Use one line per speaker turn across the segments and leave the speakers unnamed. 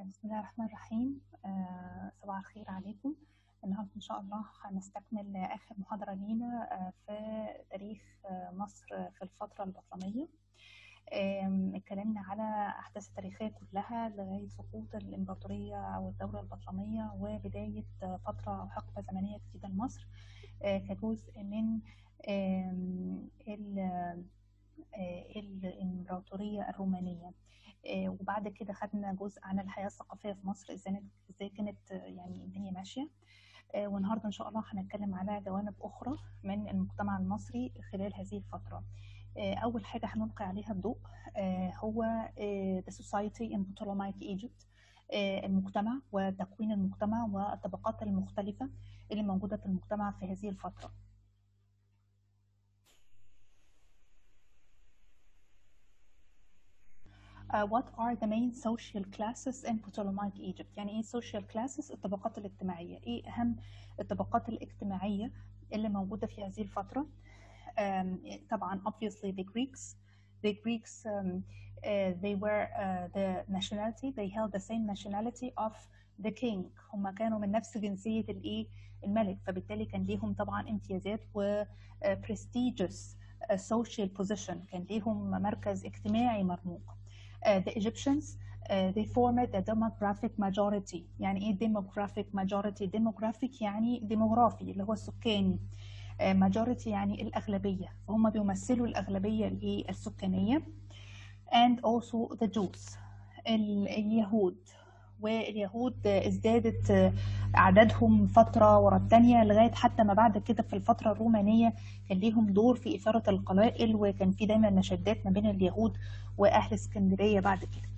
بسم الله الرحمن الرحيم آه، صباح الخير عليكم النهارده ان شاء الله هنستكمل اخر محاضره لينا آه، في تاريخ آه، مصر في الفتره البطلميه آم، اتكلمنا على احداث التاريخيه كلها لغايه سقوط الامبراطوريه او الدوله البطلميه وبدايه فتره او حقبه زمنيه جديده لمصر آه، كجزء من آم، ال- آه، الامبراطوريه الرومانيه آه، وبعد كده خدنا جزء عن الحياه الثقافيه في مصر ازاي ازاي كانت آه، يعني الدنيا ماشيه آه، والنهارده ان شاء الله هنتكلم على جوانب اخرى من المجتمع المصري خلال هذه الفتره آه، اول حاجه هنلقي عليها الضوء آه، هو آه، the society in Ptolemaic Egypt آه، المجتمع وتكوين المجتمع والطبقات المختلفه اللي موجوده في المجتمع في هذه الفتره Uh, what are the main social classes in Ptolemaic Egypt؟ يعني ايه social classes؟ الطبقات الاجتماعية، ايه أهم الطبقات الاجتماعية اللي موجودة في هذه الفترة؟ Um, طبعا obviously the Greeks. The Greeks um, uh, they were uh, the nationality they held the same nationality of the king هم كانوا من نفس جنسية الايه الملك فبالتالي كان ليهم طبعا امتيازات و uh, prestigious uh, social position كان ليهم مركز اجتماعي مرموق. Uh, the Egyptians uh, they formed a demographic majority يعني ايه demographic majority demographic يعني ديموغرافي اللي هو السكاني uh, majority يعني الأغلبية فهم بيمثلوا الأغلبية الايه السكانية and also the Jews ال- اليهود واليهود ازدادت عددهم فترة ورا التانية لغاية حتى ما بعد كده في الفترة الرومانية كان ليهم دور في إثارة القبائل وكان في دايما مشادات ما بين اليهود وأهل اسكندرية بعد كده.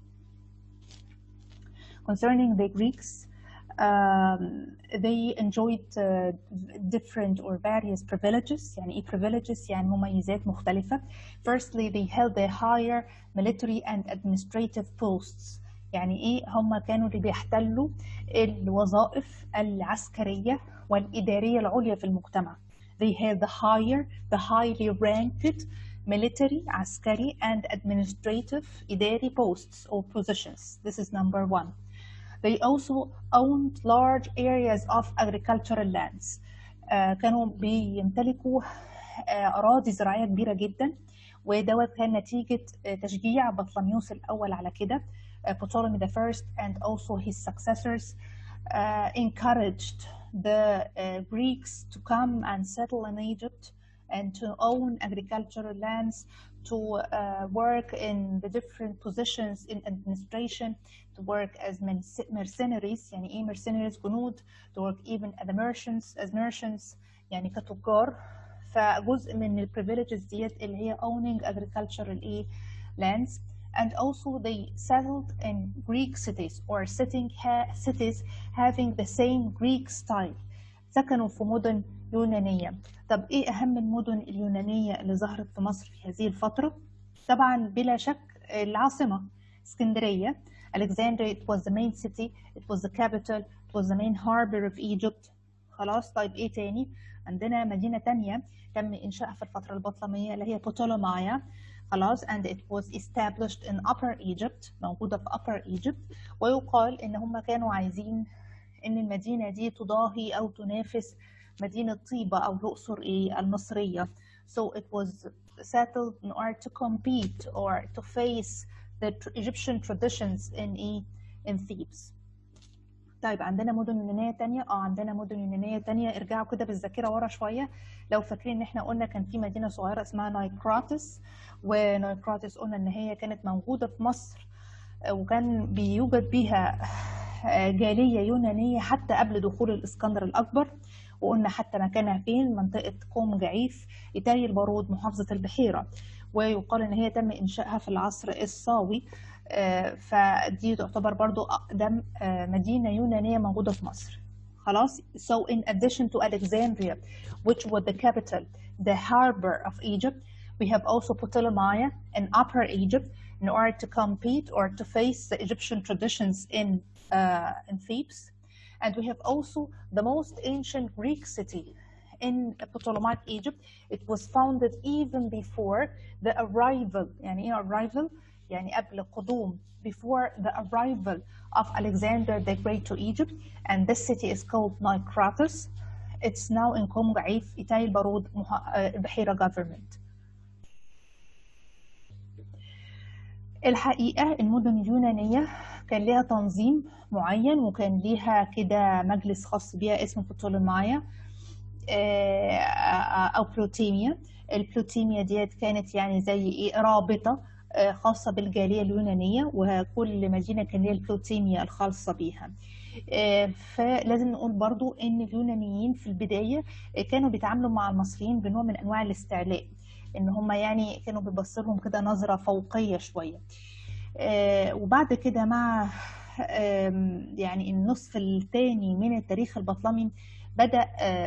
Concerning the Greeks, um, they enjoyed uh, different or various privileges يعني ايه privileges يعني مميزات مختلفة. Firstly, they held the higher military and administrative posts يعني ايه هم كانوا اللي بيحتلوا الوظائف العسكرية والإدارية العليا في المجتمع. They held the higher, the highly ranked military, عسكري and administrative إداري posts or positions. This is number one. They also owned large areas of agricultural lands. آه، كانوا بيمتلكوا آه، أراضي زراعية كبيرة جدا ودوت كان نتيجة آه، تشجيع بطلميوس الأول على كده uh, Ptolemy the first and also his successors uh, encouraged the uh, Greeks to come and settle in Egypt and to own agricultural lands, to uh, work in the different positions in administration, to work as merc- mercenaries, يعني إيه mercenaries جنود, to work even as merchants, as merchants يعني كتجار. فجزء من ال privileges ديت اللي هي owning agricultural إيه lands and also they settled in Greek cities or sitting ha- cities having the same Greek style سكنوا في مدن يونانية طب ايه اهم المدن اليونانية اللي ظهرت في مصر في هذه الفترة طبعا بلا شك العاصمة اسكندرية Alexandria it was the main city it was the capital it was the main harbor of Egypt خلاص طيب ايه تاني عندنا مدينة تانية تم إنشائها في الفترة البطلمية اللي هي بوتولومايا خلاص and it was established in Upper Egypt موجودة في Upper Egypt ويقال إن هم كانوا عايزين إن المدينة دي تضاهي أو تنافس مدينة طيبة أو الأقصر إيه المصرية so it was settled in order to compete or to face the tr- Egyptian traditions in إيه in Thebes طيب عندنا مدن يونانية تانية اه عندنا مدن يونانية تانية ارجعوا كده بالذاكرة ورا شوية لو فاكرين ان احنا قلنا كان في مدينة صغيرة اسمها نايكراتس ونايكراتس قلنا ان هي كانت موجودة في مصر آه، وكان بيوجد بيها آه، جالية يونانية حتى قبل دخول الاسكندر الاكبر وقلنا حتى مكانها فين منطقة قوم جعيف إيتالي البارود محافظة البحيرة ويقال ان هي تم انشائها في العصر الصاوي آه، فدي تعتبر برضو أقدم آه، مدينة يونانية موجودة في مصر خلاص so in addition to Alexandria which was the capital the harbor of Egypt we have also Ptolemaic in Upper Egypt in order to compete or to face the Egyptian traditions in uh, in Thebes and we have also the most ancient Greek city in Ptolemaic Egypt it was founded even before the arrival يعني ايه arrival يعني قبل قدوم before the arrival of Alexander the Great to Egypt and this city is called Nikratos it's now in Qom Gaif إتاي البارود بحيرة government الحقيقة المدن اليونانية كان ليها تنظيم معين وكان ليها كده مجلس خاص بيها اسمه بطولمايا أو بلوتيميا البلوتيميا ديت كانت يعني زي إيه رابطة خاصة بالجالية اليونانية وكل مدينة كان ليها البلوتيميا الخاصة بيها فلازم نقول برضو ان اليونانيين في البداية كانوا بيتعاملوا مع المصريين بنوع من انواع الاستعلاء ان هم يعني كانوا بيبصوا لهم كده نظرة فوقية شوية وبعد كده مع يعني النصف الثاني من التاريخ البطلمي بدأ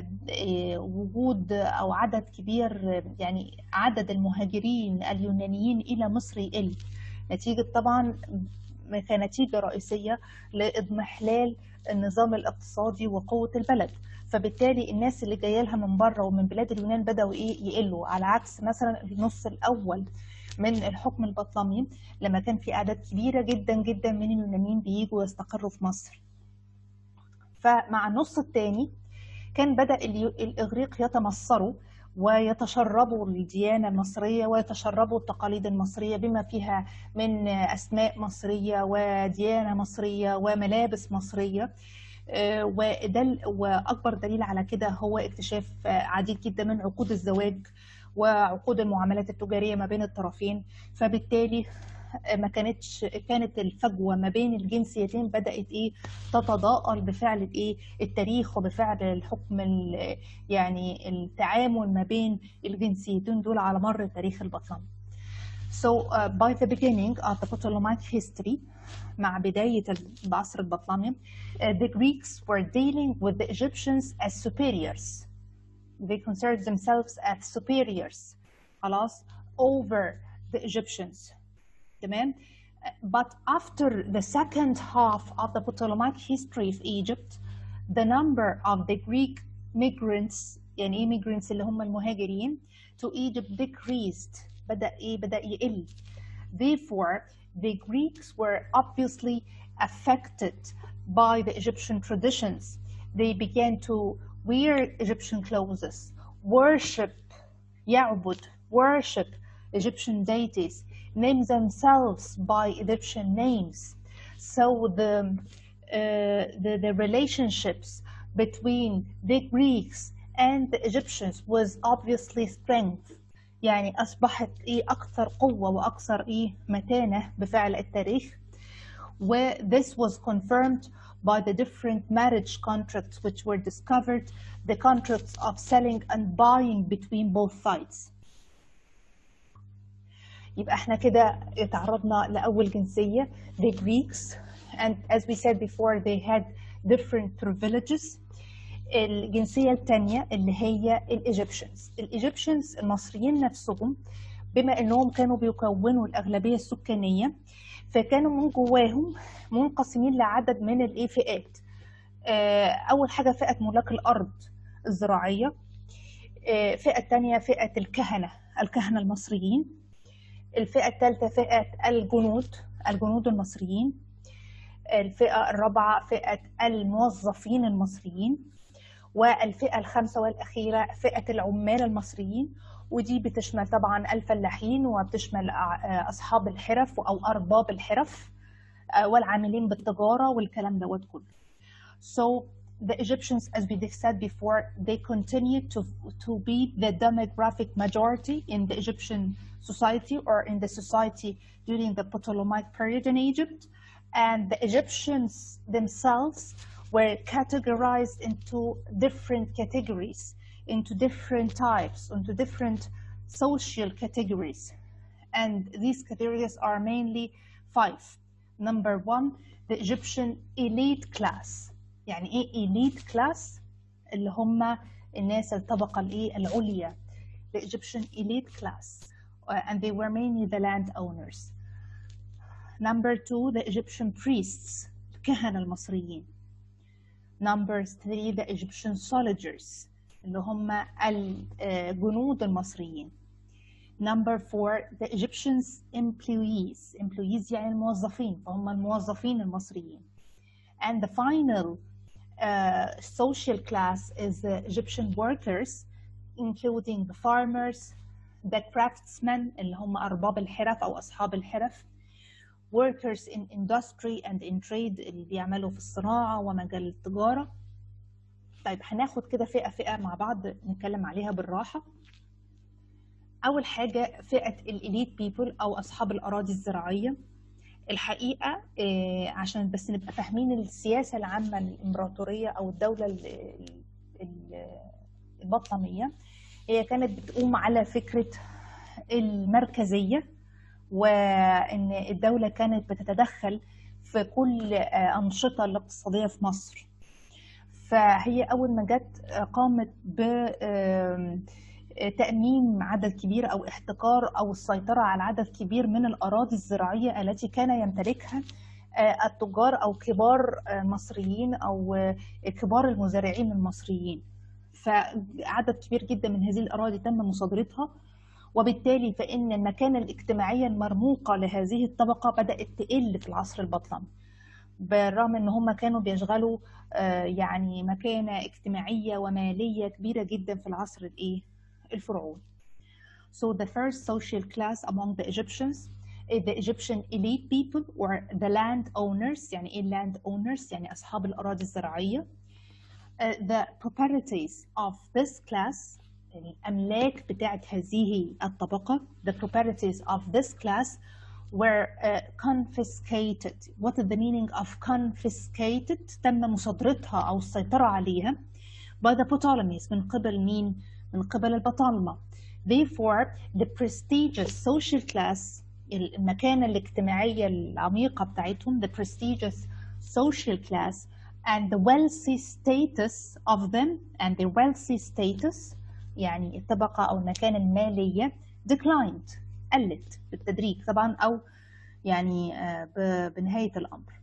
وجود أو عدد كبير يعني عدد المهاجرين اليونانيين إلى مصر يقل نتيجة طبعا كنتيجة رئيسية لإضمحلال النظام الاقتصادي وقوة البلد فبالتالي الناس اللي جايه لها من بره ومن بلاد اليونان بدأوا إيه يقلوا على عكس مثلا النص الأول من الحكم البطلمي لما كان في أعداد كبيرة جدا جدا من اليونانيين بيجوا ويستقروا في مصر فمع النص الثاني كان بدأ الإغريق يتمصروا ويتشربوا الديانة المصرية ويتشربوا التقاليد المصرية بما فيها من أسماء مصرية وديانة مصرية وملابس مصرية وده وأكبر دليل على كده هو اكتشاف عديد جدا من عقود الزواج وعقود المعاملات التجارية ما بين الطرفين فبالتالي ما كانتش كانت الفجوه ما بين الجنسيتين بدات ايه تتضاءل بفعل ايه التاريخ وبفعل الحكم يعني التعامل ما بين الجنسيتين دول على مر تاريخ البطلمي. So uh, by the beginning of the Ptolemaic history مع بداية العصر البطلمي uh, the Greeks were dealing with the Egyptians as superiors. They considered themselves as superiors خلاص over the Egyptians. تمام but after the second half of the Ptolemaic history of Egypt the number of the Greek migrants يعني ايه migrants اللي هم المهاجرين to Egypt decreased بدأ ايه بدأ يقل therefore the Greeks were obviously affected by the Egyptian traditions they began to wear Egyptian clothes worship يعبد worship Egyptian deities name themselves by Egyptian names. So the, uh, the, the, relationships between the Greeks and the Egyptians was obviously strength. يعني أصبحت إيه أكثر قوة وأكثر إيه متانة بفعل التاريخ. Where this was confirmed by the different marriage contracts which were discovered, the contracts of selling and buying between both sides. يبقى احنا كده اتعرضنا لأول جنسية the Greeks and as we said before they had different privileges الجنسية الثانية اللي هي الإيجيبشنز الإيجيبشنز المصريين نفسهم بما انهم كانوا بيكونوا الأغلبية السكانية فكانوا من جواهم منقسمين لعدد من الايه فئات أول حاجة فئة ملاك الأرض الزراعية فئة تانية فئة الكهنة الكهنة المصريين الفئة الثالثة فئة الجنود الجنود المصريين الفئة الرابعة فئة الموظفين المصريين والفئة الخامسة والأخيرة فئة العمال المصريين ودي بتشمل طبعا الفلاحين وبتشمل أصحاب الحرف أو أرباب الحرف والعاملين بالتجارة والكلام دوت كله. So the Egyptians, as we said before, they continued to, to be the demographic majority in the Egyptian society or in the society during the Ptolemaic period in Egypt. And the Egyptians themselves were categorized into different categories, into different types, into different social categories. And these categories are mainly five. Number one, the Egyptian elite class. يعني ايه elite class اللي هم الناس الطبقة الايه العليا the Egyptian elite class uh, and they were mainly the landowners number two the Egyptian priests الكهنة المصريين number three the Egyptian soldiers اللي هم الجنود المصريين number four the Egyptians employees employees يعني الموظفين فهم الموظفين المصريين and the final uh, social class is the Egyptian workers including the farmers the craftsmen اللي هم أرباب الحرف أو أصحاب الحرف workers in industry and in trade اللي بيعملوا في الصناعة ومجال التجارة طيب هناخد كده فئة فئة مع بعض نتكلم عليها بالراحة أول حاجة فئة الإليت بيبل أو أصحاب الأراضي الزراعية الحقيقة عشان بس نبقى فاهمين السياسة العامة الإمبراطورية أو الدولة البطلمية هي كانت بتقوم على فكرة المركزية وإن الدولة كانت بتتدخل في كل أنشطة الاقتصادية في مصر فهي أول ما جت قامت ب تأمين عدد كبير أو احتكار أو السيطرة على عدد كبير من الأراضي الزراعية التي كان يمتلكها التجار أو كبار مصريين أو كبار المزارعين المصريين فعدد كبير جدا من هذه الأراضي تم مصادرتها وبالتالي فإن المكانة الاجتماعية المرموقة لهذه الطبقة بدأت تقل في العصر البطلمي بالرغم ان هم كانوا بيشغلوا يعني مكانة اجتماعية ومالية كبيرة جدا في العصر الايه الفرعوني. So the first social class among the Egyptians is the Egyptian elite people or the land owners يعني ايه land owners يعني اصحاب الاراضي الزراعية. Uh, the properties of this class الاملاك بتاعت هذه الطبقة the properties of this class were uh, confiscated. What is the meaning of confiscated? تم مصادرتها أو السيطرة عليها by the Ptolemies من قبل مين؟ من قبل البطالمة. Therefore, the prestigious social class المكانة الاجتماعية العميقة بتاعتهم the prestigious social class and the wealthy status of them and the wealthy status يعني الطبقة أو المكانة المالية declined قلت بالتدريج طبعا او يعني بنهايه الامر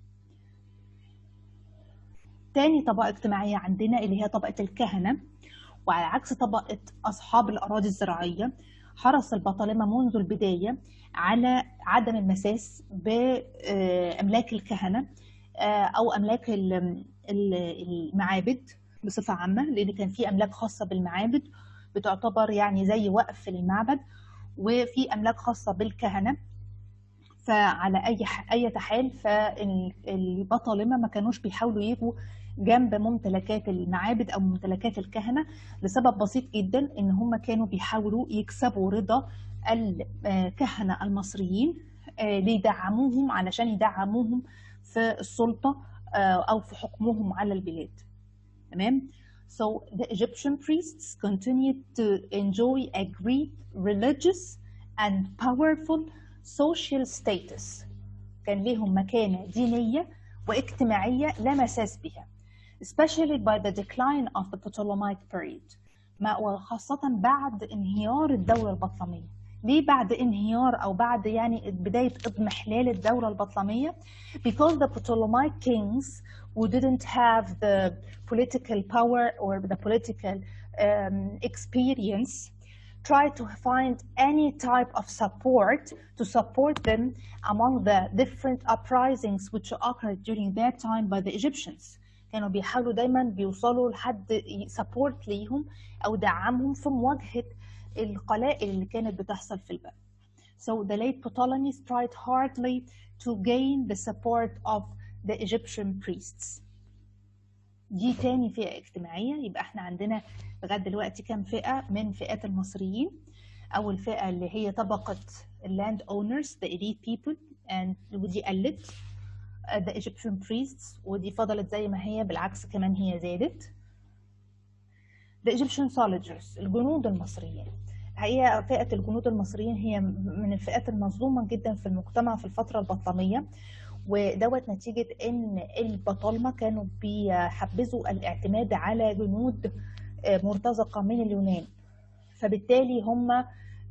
تاني طبقه اجتماعيه عندنا اللي هي طبقه الكهنه وعلى عكس طبقه اصحاب الاراضي الزراعيه حرص البطالمه منذ البدايه على عدم المساس باملاك الكهنه او املاك المعابد بصفه عامه لان كان في املاك خاصه بالمعابد بتعتبر يعني زي وقف للمعبد وفي املاك خاصه بالكهنه فعلى اي اي حال فالبطالمه ما كانوش بيحاولوا يجوا جنب ممتلكات المعابد او ممتلكات الكهنه لسبب بسيط جدا ان هم كانوا بيحاولوا يكسبوا رضا الكهنه المصريين ليدعموهم علشان يدعموهم في السلطه او في حكمهم على البلاد تمام So the Egyptian priests continued to enjoy a great religious and powerful social status. كان لهم مكانة دينية واجتماعية لا مساس بها. Especially by the decline of the Ptolemaic period. ما وخاصة بعد انهيار الدولة البطلمية. ليه بعد انهيار أو بعد يعني بداية اضمحلال الدولة البطلمية؟ Because the Ptolemaic kings who didn't have the political power or the political um, experience try to find any type of support to support them among the different uprisings which occurred during that time by the Egyptians. كانوا بيحاولوا دايما بيوصلوا لحد سبورت ليهم او دعمهم في مواجهه القلائل اللي كانت بتحصل في البلد. So the late Ptolemies tried hardly to gain the support of the Egyptian priests. دي تاني فئة اجتماعية يبقى احنا عندنا لغاية دلوقتي كام فئة من فئات المصريين أول فئة اللي هي طبقة land owners the elite people and ودي قلت uh, the Egyptian priests ودي فضلت زي ما هي بالعكس كمان هي زادت the Egyptian soldiers الجنود المصريين الحقيقة فئة الجنود المصريين هي من الفئات المظلومة جدا في المجتمع في الفترة البطلمية ودوت نتيجة إن البطالمة كانوا بيحبذوا الاعتماد على جنود مرتزقة من اليونان فبالتالي هم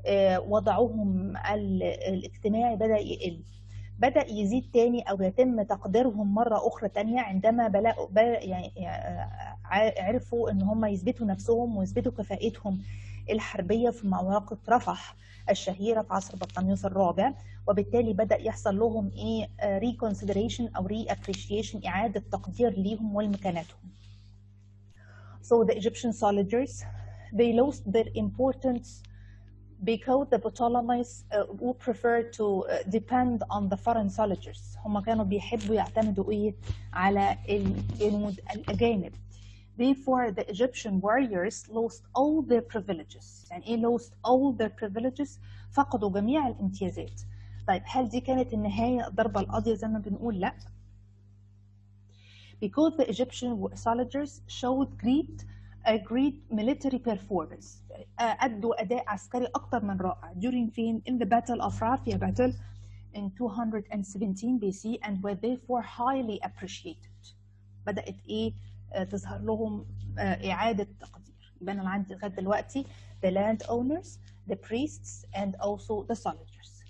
وضعهم الاجتماعي بدأ يقل بدأ يزيد تاني أو يتم تقديرهم مرة أخرى تانية عندما بلقوا يعني عرفوا إن هم يثبتوا نفسهم ويثبتوا كفاءتهم الحربية في معركة رفح الشهيرة في عصر بطليموس الرابع وبالتالي بدأ يحصل لهم ايه ريكونسيدريشن او ري ابريشيشن إعادة تقدير ليهم ولمكانتهم. So the Egyptian soldiers they lost their importance because the Ptolemies uh, who preferred to uh, depend on the foreign soldiers هم كانوا بيحبوا يعتمدوا ايه على الجنود الأجانب Therefore, the Egyptian warriors lost all their privileges. يعني ايه lost all their privileges؟ فقدوا جميع الامتيازات. طيب هل دي كانت النهاية الضربة القاضية زي ما بنقول؟ لا. Because the Egyptian soldiers showed great a great military performance. أدوا أداء عسكري أكثر من رائع. During فين؟ In the Battle of Rafia battle in 217 BC and were therefore highly appreciated. بدأت إيه؟ تظهر لهم إعادة تقدير. يبقى أنا عندي لغاية دلوقتي the landowners, the priests, and also the soldiers.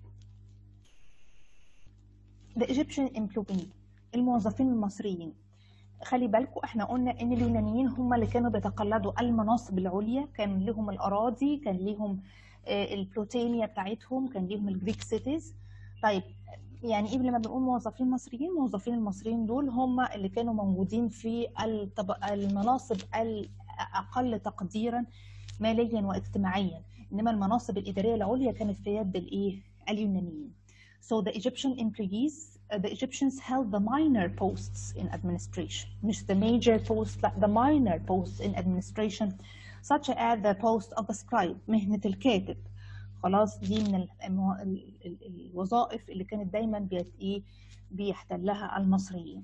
The Egyptian employee الموظفين المصريين خلي بالكم احنا قلنا ان اليونانيين هم اللي كانوا بيتقلدوا المناصب العليا كان لهم الاراضي كان لهم البلوتينيا بتاعتهم كان لهم الجريك سيتيز طيب يعني ايه لما بنقول موظفين مصريين الموظفين المصريين دول هم اللي كانوا موجودين في المناصب الاقل تقديرا ماليا واجتماعيا انما المناصب الاداريه العليا كانت في يد الايه اليونانيين So the Egyptian employees uh, the Egyptians held the minor posts in administration مش the major posts لا the minor posts in administration such as the post of the scribe مهنة الكاتب خلاص دي من الوظائف اللي كانت دايما بيت ايه بيحتلها المصريين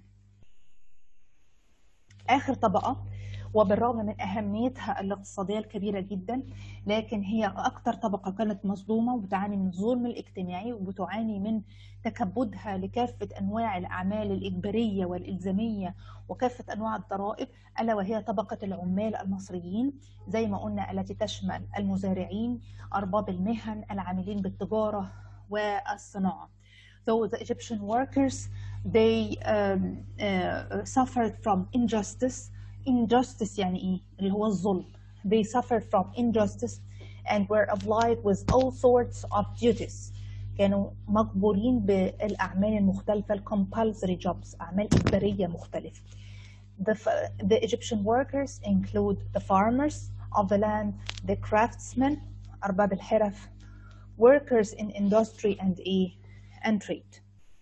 اخر طبقه وبالرغم من اهميتها الاقتصاديه الكبيره جدا لكن هي اكثر طبقه كانت مصدومه وبتعاني من الظلم الاجتماعي وبتعاني من تكبدها لكافه انواع الاعمال الاجباريه والالزاميه وكافه انواع الضرائب الا وهي طبقه العمال المصريين زي ما قلنا التي تشمل المزارعين ارباب المهن العاملين بالتجاره والصناعه. So the Egyptian workers they um, uh, suffered from injustice injustice يعني ايه اللي هو الظلم they suffered from injustice and were obliged with all sorts of duties كانوا مجبورين بالأعمال المختلفة ال compulsory jobs أعمال إجبارية مختلفة the, the Egyptian workers include the farmers of the land the craftsmen أرباب الحرف workers in industry and, a, and trade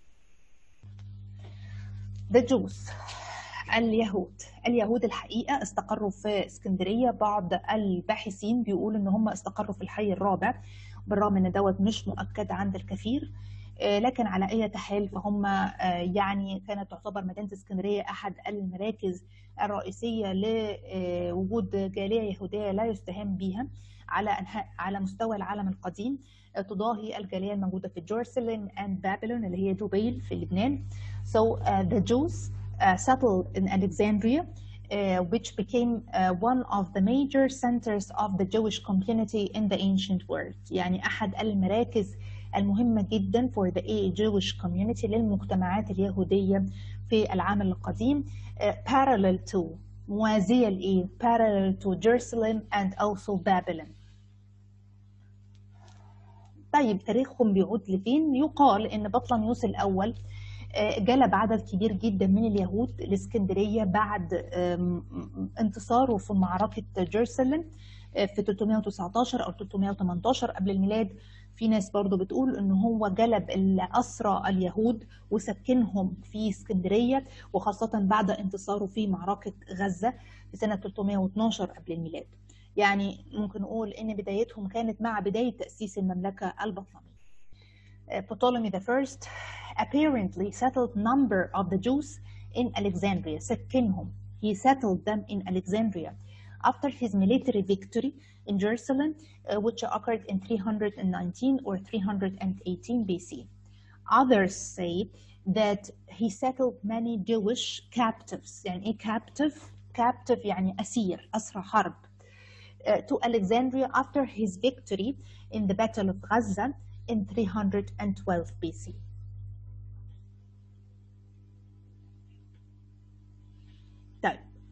the Jews اليهود اليهود الحقيقة استقروا في اسكندرية بعض الباحثين بيقولوا ان هم استقروا في الحي الرابع بالرغم ان دوت مش مؤكد عند الكثير لكن على اي حال فهم يعني كانت تعتبر مدينه اسكندريه احد المراكز الرئيسيه لوجود جاليه يهوديه لا يستهان بها على انحاء على مستوى العالم القديم تضاهي الجاليه الموجوده في جيروسالم and بابلون اللي هي جبيل في لبنان. So uh, the Jews uh, settled in Alexandria uh, which became uh, one of the major centers of the Jewish community in the ancient world يعني أحد المراكز المهمة جدا for the Jewish community للمجتمعات اليهودية في العالم القديم uh, parallel to موازية لإيه parallel to Jerusalem and also Babylon طيب تاريخهم بيعود لفين؟ يقال إن بطلميوس الأول جلب عدد كبير جدا من اليهود الاسكندريه بعد انتصاره في معركه جيرسلم في 319 او 318 قبل الميلاد في ناس برضو بتقول ان هو جلب الاسرى اليهود وسكنهم في اسكندريه وخاصه بعد انتصاره في معركه غزه في سنه 312 قبل الميلاد يعني ممكن نقول ان بدايتهم كانت مع بدايه تاسيس المملكه البطلميه Ptolemy the First apparently settled number of the Jews in Alexandria سكنهم he settled them in Alexandria after his military victory in Jerusalem uh, which occurred in 319 or 318 BC others say that he settled many Jewish captives يعني ايه captive captive يعني أسير أسرى حرب uh, to Alexandria after his victory in the Battle of Gaza in 312 BC. طيب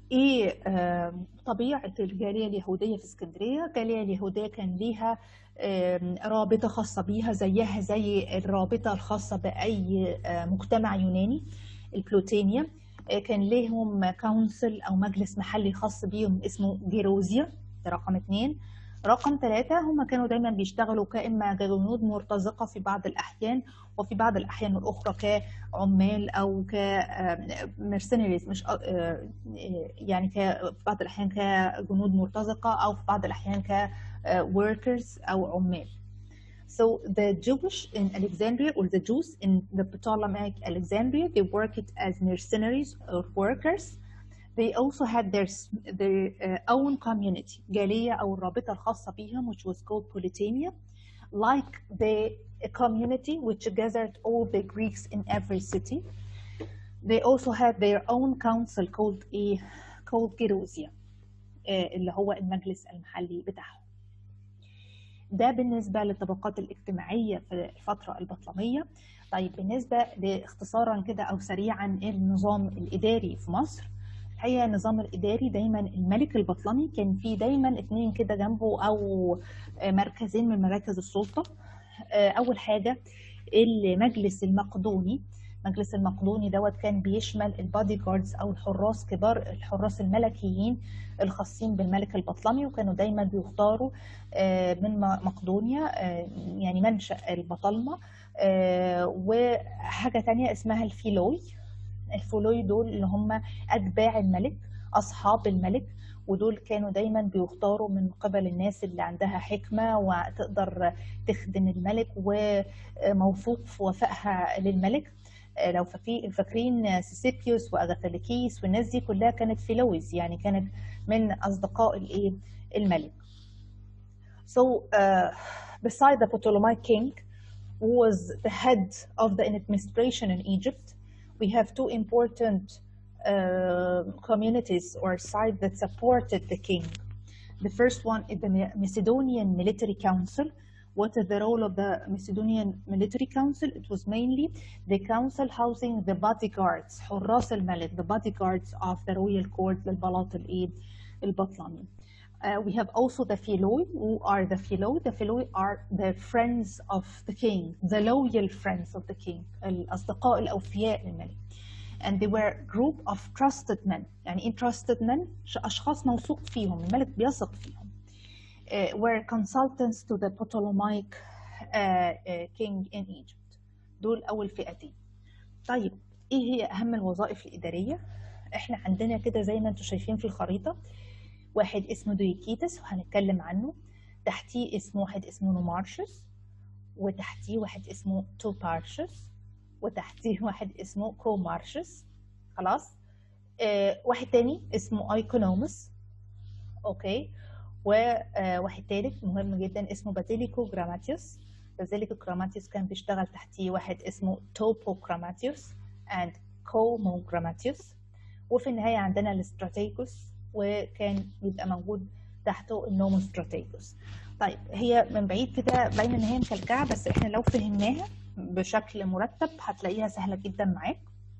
ايه آم، طبيعه الجاليه اليهوديه في اسكندريه الجاليه اليهوديه كان ليها آم، رابطه خاصه بيها زيها زي الرابطه الخاصه باي آه، مجتمع يوناني البلوتينيا آه، كان ليهم كونسل او مجلس محلي خاص بيهم اسمه جيروزيا ده رقم اتنين رقم ثلاثة هم كانوا دايما بيشتغلوا كإما كجنود مرتزقة في بعض الأحيان وفي بعض الأحيان الأخرى كعمال أو كمرسنريز مش آه، آه، يعني ك- في بعض الأحيان كجنود مرتزقة أو في بعض الأحيان ك آه، workers أو عمال. So the Jewish in Alexandria or the Jews in the Ptolemaic Alexandria, they worked as mercenaries or workers. They also had their their uh, own community, جالية أو الرابطة الخاصة بهم, which was called Polytamia, like the community which gathered all the Greeks in every city. They also had their own council called a called Gerousia, uh, اللي هو المجلس المحلي بتاعهم. ده بالنسبة للطبقات الاجتماعية في الفترة البطلمية طيب بالنسبة لاختصارا كده أو سريعا النظام الإداري في مصر الحقيقة النظام الإداري دايما الملك البطلمي كان فيه دايما اتنين كده جنبه أو مركزين من مراكز السلطة أول حاجة المجلس المقدوني المجلس المقدوني دوت كان بيشمل البادي جاردز او الحراس كبار الحراس الملكيين الخاصين بالملك البطلمي وكانوا دايما بيختاروا آه، من م- مقدونيا آه، يعني منشأ البطالمة آه، وحاجة تانية اسمها الفيلوي الفيلوي دول اللي هم أتباع الملك أصحاب الملك ودول كانوا دايما بيختاروا من قبل الناس اللي عندها حكمة وتقدر تخدم الملك وموثوق في وفائها للملك آه، لو فاكرين فاكرين سيسيبيوس واغاثاليكيس والناس دي كلها كانت فيلويز يعني كانت من اصدقاء الايه الملك So uh, beside the Ptolemaic king who was the head of the administration in Egypt we have two important uh, communities or sides that supported the king the first one is the Macedonian Military Council what is the role of the Macedonian Military Council? It was mainly the council housing the bodyguards, حراس الملك, the bodyguards of the royal court للبلاط الإيه؟ البطلمي. Uh, we have also the Philoi, who are the Philoi. The Philoi are the friends of the king, the loyal friends of the king, الأصدقاء الأوفياء للملك. And they were group of trusted men. يعني إيه trusted men؟ أشخاص موثوق فيهم، الملك بيثق فيهم. uh, were consultants to the Ptolemaic uh, uh, king in Egypt دول أول فئتين طيب إيه هي أهم الوظائف الإدارية؟ إحنا عندنا كده زي ما أنتم شايفين في الخريطة واحد اسمه دويكيتس وهنتكلم عنه تحتيه اسمه واحد اسمه نومارشس وتحتيه واحد اسمه توبارشس وتحتيه واحد اسمه كومارشس خلاص آه واحد تاني اسمه ايكونومس اوكي وواحد تالت مهم جدا اسمه بازيليكو جراماتيوس بازيليكو جراماتيوس كان بيشتغل تحتيه واحد اسمه توبو جراماتيوس and كومو جراماتيوس وفي النهاية عندنا الاستراتيكوس وكان بيبقى موجود تحته النوموستراتيكوس طيب هي من بعيد كده باينه ان هي مكلكعه بس احنا لو فهمناها بشكل مرتب هتلاقيها سهله جدا معاك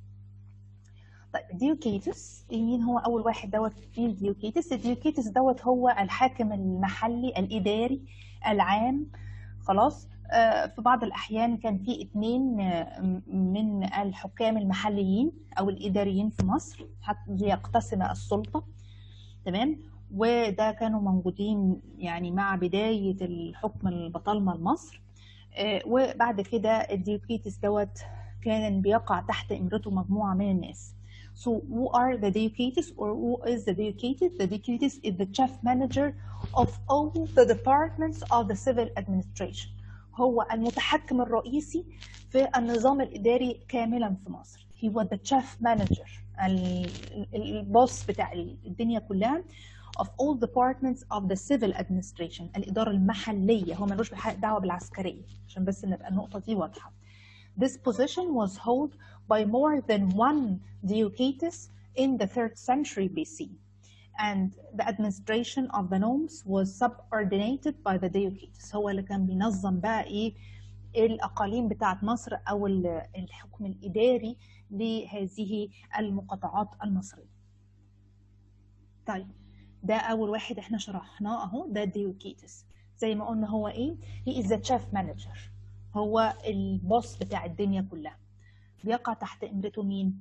طيب ديوكيتس مين هو اول واحد دوت في الديوكيتس الديوكيتس دوت هو الحاكم المحلي الاداري العام خلاص آه، في بعض الاحيان كان في اتنين آه، من الحكام المحليين او الاداريين في مصر حتى ليقتسم السلطه تمام وده كانوا موجودين يعني مع بدايه الحكم البطالمه لمصر آه، وبعد كده الديوكيتس دوت كان بيقع تحت امرته مجموعه من الناس So who are the Deucetes or who is the Deucetes? The Deucetes is the chief manager of all the departments of the civil administration. هو المتحكم الرئيسي في النظام الإداري كاملا في مصر. He was the chief manager ال- ال- البوس بتاع الدنيا كلها of all departments of the civil administration الإدارة المحلية هو ملوش بح- دعوة بالعسكرية عشان بس نبقى النقطة دي واضحة. This position was held by more than one Deucetes in the 3rd century BC, and the administration of the nomes was subordinated by the Deucetes. هو اللي كان بينظم بقى إيه الأقاليم بتاعت مصر أو ال- الحكم الإداري لهذه المقاطعات المصرية. طيب ده اول واحد احنا شرحناه اهو ده ديوكيتس زي ما قلنا هو ايه he is the chief manager هو البوس بتاع الدنيا كلها بيقع تحت امرته مين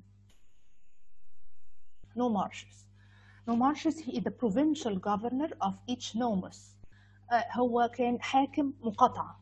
Nomarchus Nomarchus he is the provincial governor of each nomus آه، هو كان حاكم مقاطعة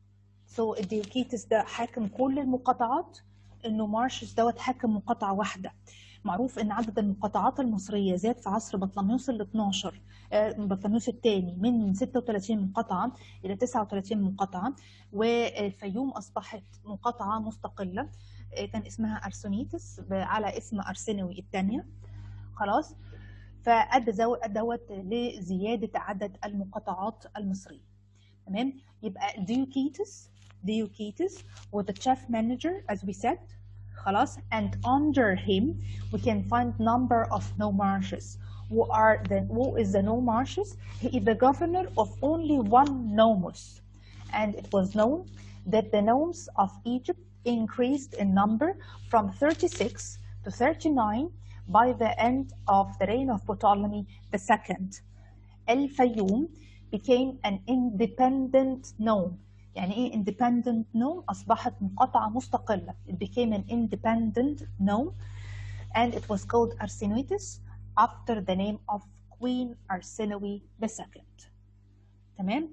so الديوكيتس ده حاكم كل المقاطعات النومارشس دوت حاكم مقاطعة واحدة معروف ان عدد المقاطعات المصرية زاد في عصر بطليموس ال 12 آه، بطليموس الثاني من 36 مقاطعة إلى 39 مقاطعة والفيوم أصبحت مقاطعة مستقلة آه، كان اسمها أرسونيتس ب- على اسم أرسنوي الثانية خلاص فأدى زو- دوت لزيادة عدد المقاطعات المصرية تمام يبقى ديوكيتس ديوكيتس was the chief manager as we said خلاص and under him we can find number of nomarchs who are the who is the nomarchs he is the governor of only one nomus and it was known that the nomes of Egypt increased in number from 36 to 39 by the end of the reign of Ptolemy II. El Fayoum became an independent nome. يعني ايه independent nome؟ أصبحت مقاطعة مستقلة. It became an independent nome and it was called Arsinoetus after the name of Queen Arsinoe II. تمام؟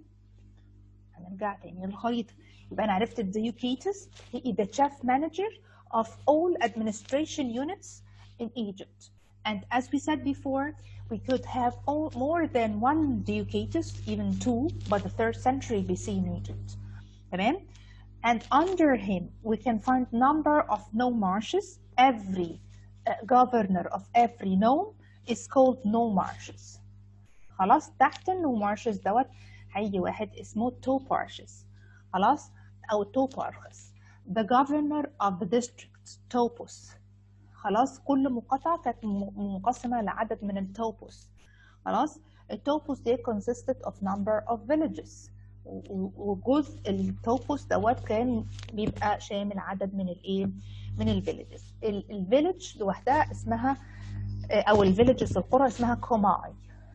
هنرجع تاني للخريطة. يبقى أنا عرفت الديوكيتس he is the chief manager of all administration units in Egypt. And as we said before, we could have all, more than one Deucatus, even two, by the third century BC in Egypt. تمام? And under him, we can find number of nomarchs. Every uh, governor of every nome is called nomarchs. خلاص تحت النومارشس دوت هيجي واحد اسمه توبارشس خلاص او توبارخس the governor of the district توبوس خلاص كل مقاطعة كانت م- منقسمة لعدد من التوبوس خلاص التوبوس دي consisted of number of villages و- و- وجزء التوبوس دوت كان بيبقى شامل عدد من الايه من الفيليجز الفيليج لوحدها اسمها او الفيليجز القرى اسمها كوماي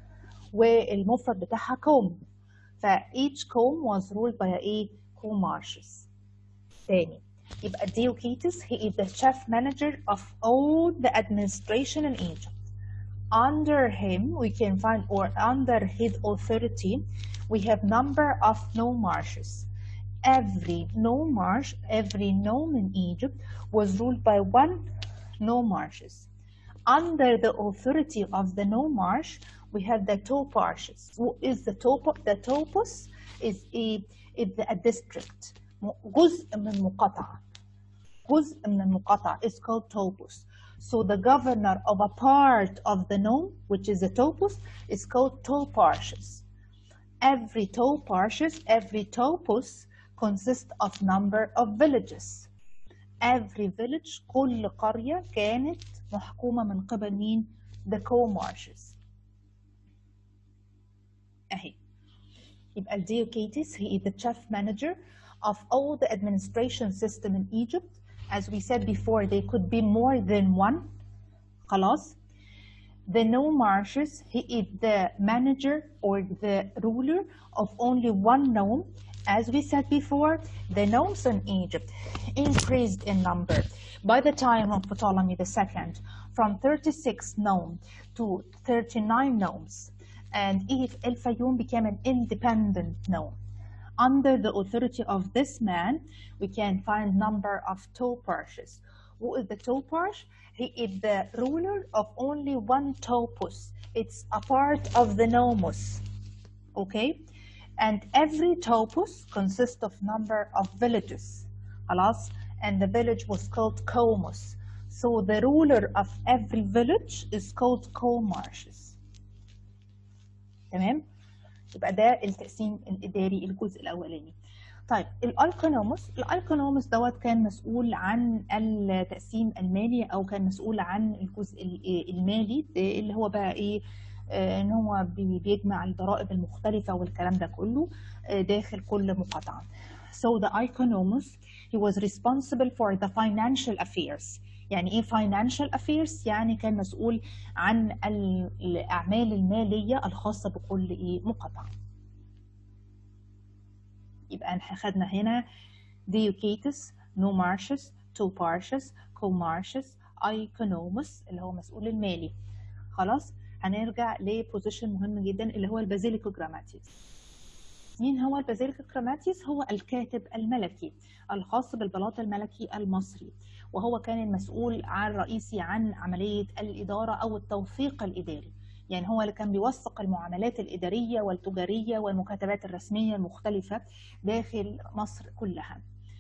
والمفرد بتاعها كوم ف each comb was ruled by a comarches تاني يبقى Diocetus he is the chief manager of all the administration in Egypt under him we can find or under his authority we have number of nomarches every nomarch every nome in Egypt was ruled by one nomarches under the authority of the nomarch we have the toparchs who is the top the topos is a is a district جزء من مقاطعة جزء من المقاطعة is called topos so the governor of a part of the nome which is the topos is called toparchs every toparchs every topos consists of number of villages every village كل قرية كانت محكومة من قبل مين the comarches أهي يبقى الديوكيتس he is the chief manager of all the administration system in Egypt as we said before they could be more than one خلاص the nomarchs he is the manager or the ruler of only one nome as we said before the nomes in Egypt increased in number by the time of Ptolemy II from 36 nome to 39 nomes and El Fayoum became an independent nome under the authority of this man, we can find number of toparchs. Who is the toparch? He is the ruler of only one topos. It's a part of the nomos. Okay? And every topos consists of number of villages. Alas, and the village was called Komos. So the ruler of every village is called Comarches. تمام؟ يبقى ده التقسيم الإداري الجزء الأولاني. طيب الألكونوموس الألكونوموس دوت كان مسؤول عن التقسيم المالي أو كان مسؤول عن الجزء المالي اللي هو بقى إيه إن هو بيجمع الضرائب المختلفة والكلام ده كله داخل كل مقاطعة. So the Iconomus he was responsible for the financial affairs يعني ايه financial affairs يعني كان مسؤول عن ال- الاعمال الماليه الخاصه بكل ايه مقاطعه يبقى احنا خدنا هنا Deucatus, Nomarchus, Toparchus, Comarchus, Iconomus اللي هو مسؤول المالي خلاص هنرجع لبوزيشن مهم جدا اللي هو البازيليكو جراماتيوس مين هو البازيليكو جراماتيوس هو الكاتب الملكي الخاص بالبلاط الملكي المصري وهو كان المسؤول عن رئيسي عن عملية الإدارة أو التوثيق الإداري يعني هو اللي كان بيوثق المعاملات الإدارية والتجارية والمكاتبات الرسمية المختلفة داخل مصر كلها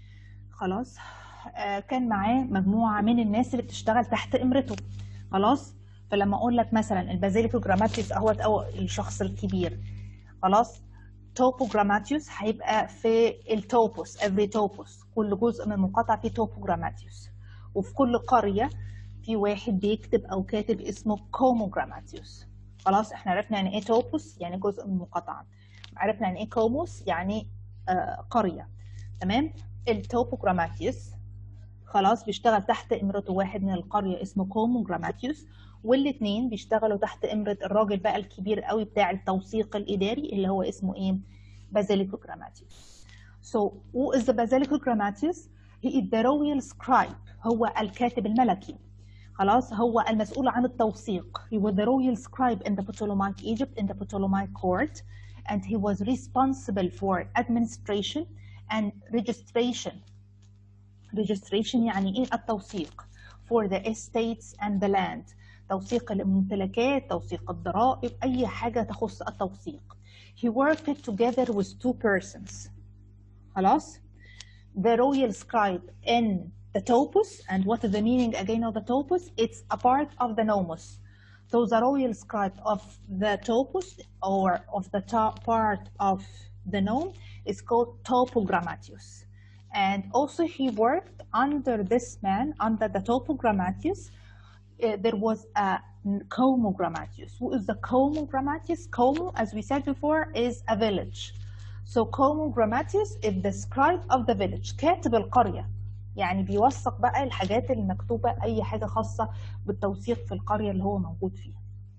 خلاص آه كان معاه مجموعة من الناس اللي بتشتغل تحت إمرته خلاص فلما أقول لك مثلا البازيليكو جراماتيوس أهوت أو الشخص الكبير خلاص توبوجراماتيوس هيبقى في التوبوس every توبوس كل جزء من المقاطعة فيه توبوجراماتيوس وفي كل قرية في واحد بيكتب أو كاتب اسمه كوموجراماتيوس خلاص احنا عرفنا يعني ايه توبوس يعني جزء من المقاطعة عرفنا يعني ايه كوموس يعني آه قرية تمام التوبوجراماتيوس خلاص بيشتغل تحت إمرته واحد من القرية اسمه كوموجراماتيوس والاثنين بيشتغلوا تحت إمرة الراجل بقى الكبير قوي بتاع التوثيق الإداري اللي هو اسمه إيه؟ بازيليكو جراماتيوس. So who is the Basilico Grammatius? He is the royal scribe هو الكاتب الملكي. خلاص هو المسؤول عن التوثيق. He was the royal scribe in the Ptolemaic Egypt in the Ptolemaic court and he was responsible for administration and registration. Registration يعني إيه التوثيق for the estates and the land. توثيق الممتلكات توثيق الضرائب أي حاجة تخص التوثيق he worked together with two persons خلاص the royal scribe in the topos and what is the meaning again of the topos it's a part of the nomos so the royal scribe of the topos or of the top part of the nome is called topogrammatius and also he worked under this man under the topogrammatius uh, there was a Como-Grammatius. Who is the Como-Grammatius? Como, as we said before, is a village. So Como-Grammatius is the scribe of the village. كاتب القرية. يعني بيوثق بقى الحاجات المكتوبة أي حاجة خاصة بالتوثيق في القرية اللي هو موجود فيها.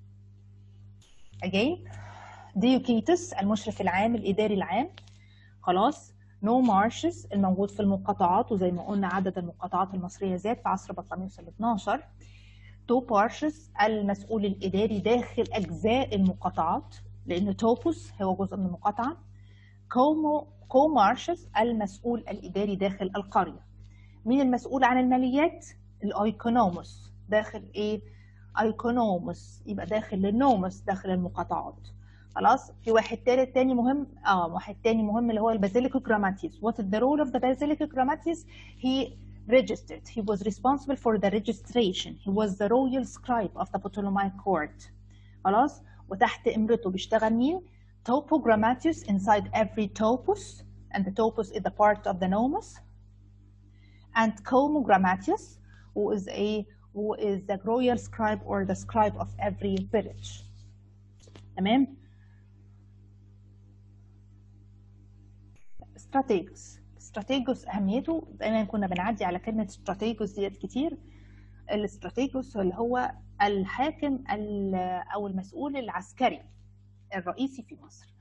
Again, Deucatus المشرف العام الإداري العام. خلاص نو مارشز الموجود في المقاطعات وزي ما قلنا عدد المقاطعات المصرية زاد في عصر بطليموس ال 12 تو بارشس المسؤول الإداري داخل أجزاء المقاطعات لأن توبوس هو جزء من المقاطعة كومو كومارشس المسؤول الإداري داخل القرية مين المسؤول عن الماليات؟ الأيكونوموس داخل إيه؟ أيكونوموس يبقى داخل النوموس داخل المقاطعات خلاص في واحد تالت تاني مهم اه واحد تاني مهم اللي هو البازيليكو جراماتيس what is the role of the basilico grammatis he registered. He was responsible for the registration. He was the royal scribe of the Ptolemaic court. خلاص وتحت امرته بيشتغل مين؟ Topogrammatius inside every topos and the topos is the part of the nomos and Comogrammatius who is a who is the royal scribe or the scribe of every village. تمام؟ strategus استراتيجوس اهميته دايما كنا بنعدي على كلمه استراتيجوس ديت كتير الاستراتيجوس اللي هو الحاكم او المسؤول العسكري الرئيسي في مصر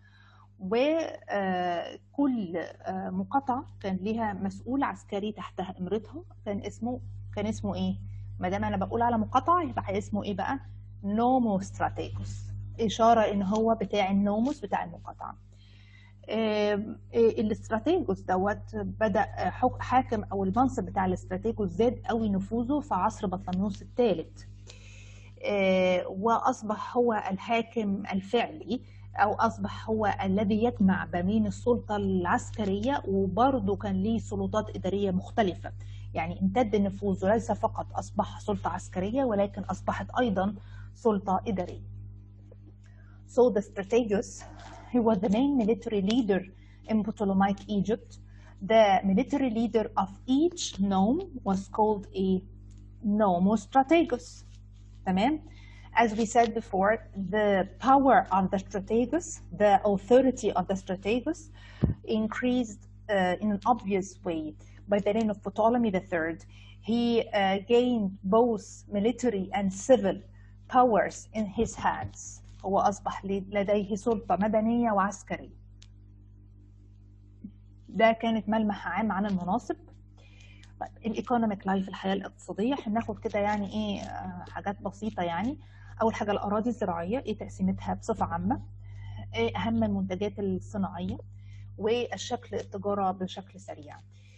وكل مقاطعه كان ليها مسؤول عسكري تحتها امرتها كان اسمه كان اسمه ايه ما دام انا بقول على مقاطعه يبقى اسمه ايه بقى نومو استراتيجوس اشاره ان هو بتاع النوموس بتاع المقاطعه الاستراتيجوس دوت بدا حاكم او المنصب بتاع الاستراتيجوس زاد قوي نفوذه في عصر بطليموس الثالث واصبح هو الحاكم الفعلي او اصبح هو الذي يجمع بين السلطه العسكريه وبرضه كان ليه سلطات اداريه مختلفه يعني امتد نفوذه ليس فقط اصبح سلطه عسكريه ولكن اصبحت ايضا سلطه اداريه So the strategos he was the main military leader in Ptolemaic Egypt. The military leader of each nome was called a nomostrategos. تمام? As we said before, the power of the strategos, the authority of the strategos increased uh, in an obvious way by the reign of Ptolemy III. he uh, gained both military and civil powers in his hands هو أصبح لديه سلطة مدنية وعسكرية ده كانت ملمح عام عن المناصب الايكونوميك لايف الحياه الاقتصاديه هناخد كده يعني ايه حاجات بسيطه يعني اول حاجه الاراضي الزراعيه ايه تقسيمتها بصفه عامه ايه اهم المنتجات الصناعيه والشكل التجاره بشكل سريع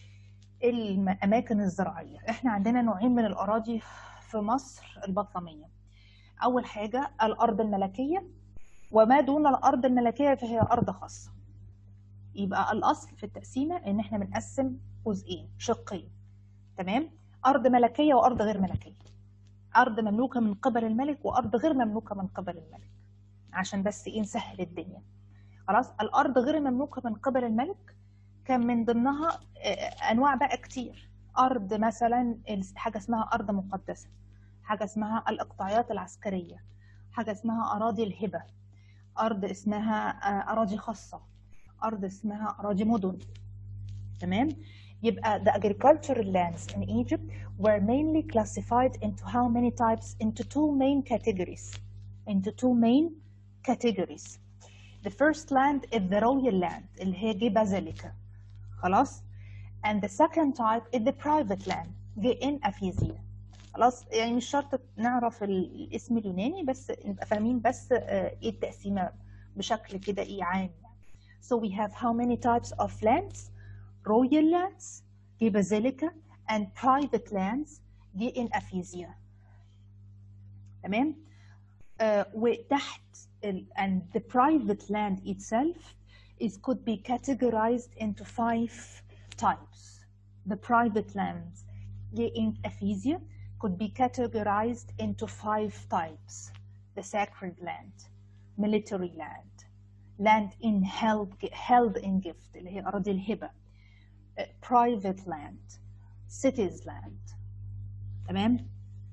الاماكن الزراعيه احنا عندنا نوعين من الاراضي في مصر البطلميه اول حاجه الارض الملكيه وما دون الارض الملكيه فهي ارض خاصه يبقى الاصل في التقسيمه ان احنا بنقسم جزئين شقين تمام ارض ملكيه وارض غير ملكيه ارض مملوكه من قبل الملك وارض غير مملوكه من قبل الملك عشان بس ايه نسهل الدنيا خلاص الارض غير مملوكه من قبل الملك كان من ضمنها انواع بقى كتير ارض مثلا حاجه اسمها ارض مقدسه حاجه اسمها الاقطاعيات العسكريه حاجه اسمها اراضي الهبه ارض اسمها اراضي خاصه ارض اسمها اراضي مدن تمام يبقى the agricultural lands in Egypt were mainly classified into how many types into two main categories into two main categories the first land is the royal land اللي هي جي بازيليكا خلاص and the second type is the private land جي ان افيزيا خلاص يعني مش شرط نعرف الاسم اليوناني بس نبقى فاهمين بس ايه التقسيمه بشكل كده ايه عام So we have how many types of lands? Royal lands, the basilica, and private lands, the in Aphysia. تمام؟ uh, وتحت ال, and the private land itself is could be categorized into five types. The private lands, the in Aphysia, could be categorized into five types. The sacred land, military land, land in held held in gift اللي هي أراضي الهبة uh, private land cities land تمام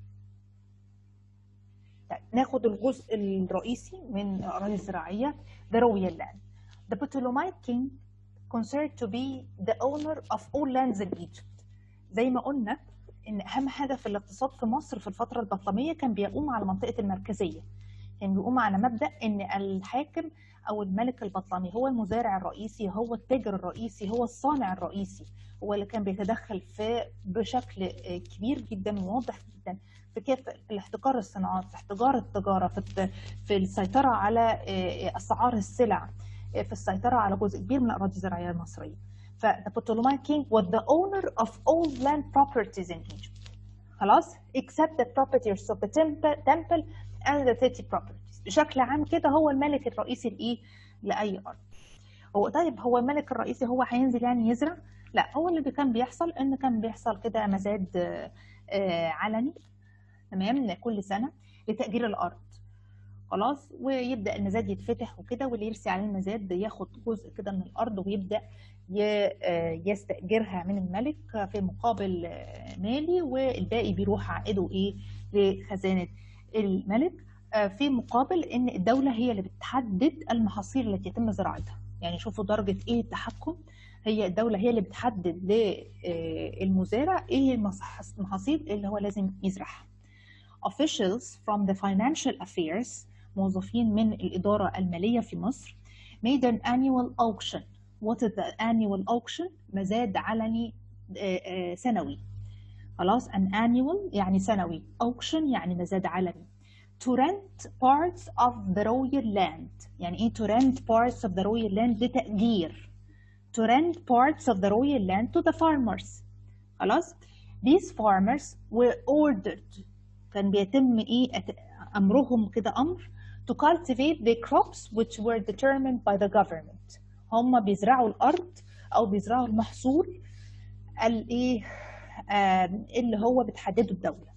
طيب ناخد الجزء الرئيسي من الأراضي الزراعية the royal land the Ptolemaic king considered to be the owner of all lands in Egypt زي ما قلنا ان اهم حاجه في الاقتصاد في مصر في الفتره البطلميه كان بيقوم على منطقه المركزيه كان بيقوم على مبدا ان الحاكم او الملك البطلمي هو المزارع الرئيسي هو التاجر الرئيسي هو الصانع الرئيسي هو اللي كان بيتدخل في بشكل كبير جدا وواضح جدا في كيف في الاحتكار الصناعات في احتجار التجاره في في السيطره على اسعار السلع في السيطره على جزء كبير من الاراضي الزراعيه المصريه ف the Ptolemaic king was the owner of all land properties in Egypt خلاص except the properties of the temple and the city properties بشكل عام كده هو الملك الرئيسي لايه لاي ارض هو طيب هو الملك الرئيسي هو هينزل يعني يزرع لا هو اللي كان بيحصل ان كان بيحصل كده مزاد علني تمام كل سنه لتاجير الارض خلاص ويبدا المزاد يتفتح وكده واللي يرسي عليه المزاد ياخد جزء كده من الارض ويبدا يستاجرها من الملك في مقابل مالي والباقي بيروح عائده ايه لخزانه الملك في مقابل ان الدوله هي اللي بتحدد المحاصيل التي يتم زراعتها يعني شوفوا درجه ايه التحكم هي الدوله هي اللي بتحدد للمزارع ايه المحاصيل اللي هو لازم يزرعها officials from the financial affairs موظفين من الإدارة المالية في مصر made an annual auction what is the annual auction مزاد علني سنوي خلاص an annual يعني سنوي auction يعني مزاد علني to rent parts of the royal land يعني ايه to rent parts of the royal land لتأجير to rent parts of the royal land to the farmers خلاص these farmers were ordered كان بيتم ايه امرهم كده امر to cultivate the crops which were determined by the government هم بيزرعوا الارض او بيزرعوا المحصول الايه آه اللي هو بتحدده الدوله